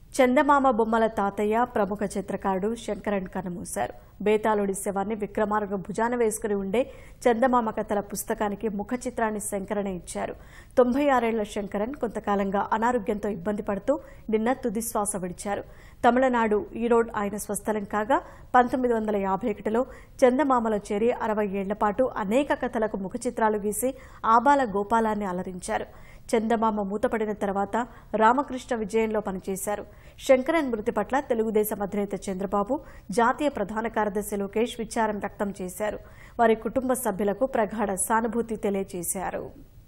చందమామ బొమ్మల తాతయ్య ప్రముఖ చిత్రకారుడు శంకరన్ కనుమూశారు బేతాళుడి శవాన్ని విక్రమార్గ భుజాన వేసుకుని ఉండే చందమామ కథల పుస్తకానికి ముఖ చిత్రాన్ని శంకరనే ఇచ్చారు తొంభై ఆరేళ్ల శంకరన్ కొంతకాలంగా అనారోగ్యంతో ఇబ్బంది పడుతూ నిన్న తుదిశ్వాస విడిచారు తమిళనాడు ఈరోడ్ ఆయన స్వస్థలం కాగా పంతొమ్మిది వందల యాభై ఒకటిలో చందమామలో చేరి అరవై ఏళ్ల పాటు అనేక కథలకు ముఖ చిత్రాలు గీసి ఆబాల గోపాలాన్ని అలరించారు చందమామ మూతపడిన తర్వాత రామకృష్ణ విజయంలో పనిచేశారు శంకరన్ మృతి పట్ల తెలుగుదేశం అధినేత చంద్రబాబు జాతీయ ప్రధాన కార్యదర్శి లోకేష్ విచారం వ్యక్తం చేశారు వారి కుటుంబ సభ్యులకు ప్రగాఢ సానుభూతి తెలియజేశారు